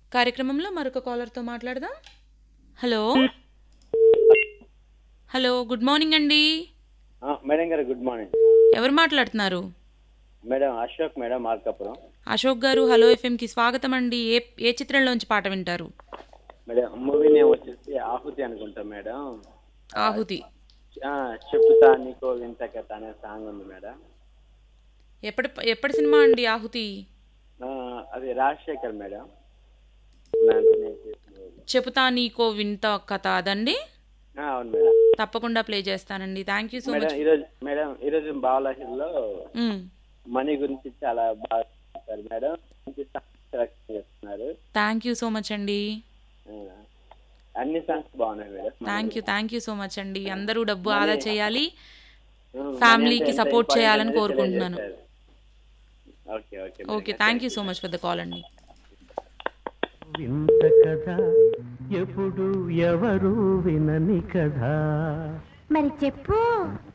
కార్యక్రమంలో మరొక కాలర్తో మాట్లాడదాం హలో హలో గుడ్ మార్నింగ్ అండి ఆ, మేడం గారు గుడ్ మార్నింగ్ ఎవరు మాట్లాడుతున్నారు మేడం అశోక్ మేడం మార్కాపురం అశోక్ గారు హలో ఎఫ్ఎంకి స్వాగతం అండి ఏ ఏ చిత్రంలోంచి పాట వింటారు మేడం మూవీ నేమ్ వచ్చేసి ఆహుతి అనుకుంటా మేడం ఆహుతి ఆ, చెప్పుతా నీకో వింత కథ అనే సాంగ్ ఉంది మేడం ఎప్పటి ఎప్పటి సినిమా అండి ఆహుతి ఆ, అది రాజశేఖర్ మేడం నాంతనే చేసిన movie. చెబుతా నీకో వింత కథ అదండి ఆ, అవును మేడం తప్పకుండా ప్లే చేస్తానండి thank you so madam much ఈరోజు మేడం ఈరోజు బాలాహిల్లో మనీ గురించి చాలా బాగా చెప్పారు మేడం మంచి సాంగ్స్ సెలెక్ట్ చేస్తున్నారు థ్యాంక్ యూ సో మచ్ అండి ఆ, అన్ని సాంగ్స్ బాగున్నాయి madam thank you thank you so much అండి అందరూ డబ్బు మనీ- ఆదా చేయాలి ఆ, మనీ ఫ్యామిలీకి అంటే ఎంత support important చేయాలని అనేది కోరుకుంటున్నాను. తెలియజేశారు. Okay okay okay thank you so much for the call అండి వింత కథ ఎప్పుడు ఎవరు వినని కథ మరి చెప్పు